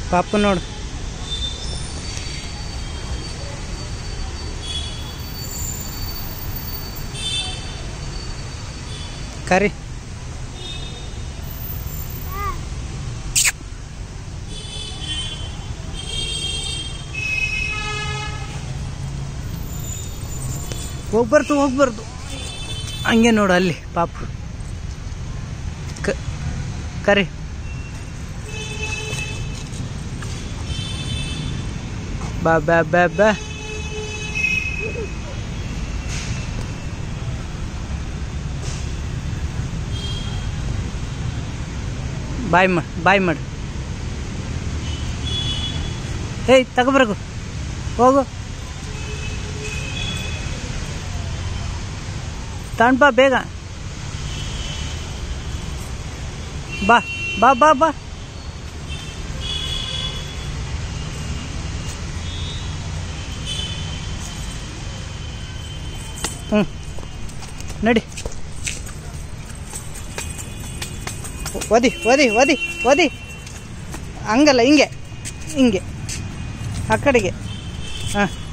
ಪಾಪು ನೋಡು ಕರಿ ಹೋಗ್ಬಾರ್ದು ಹೋಗ್ಬಾರ್ದು ಹಂಗೆ ನೋಡು ಅಲ್ಲಿ ಪಾಪು ಕ- ಕರಿ ಬಾ ಬಾ ಬಾ ಬಾ ಬಾಯ್ ಮಾಡು ಬಾಯ್ ಮಾಡು ಏಯ್ ತಗೊಬರ್ಗು ಹೋಗು ತಗೊಂಡ್ ಬಾ ಬೇಗ ಬಾ ಬಾ ಬಾ ಬಾ ಹ್ಞೂ ನಡಿ ಒದಿ ಒದಿ ಒದಿ ಒದಿ ಹಂಗಲ್ಲ ಹಿಂಗೆ ಹಿಂಗೆ ಆ ಕಡೆಗೆ ಹಾಂ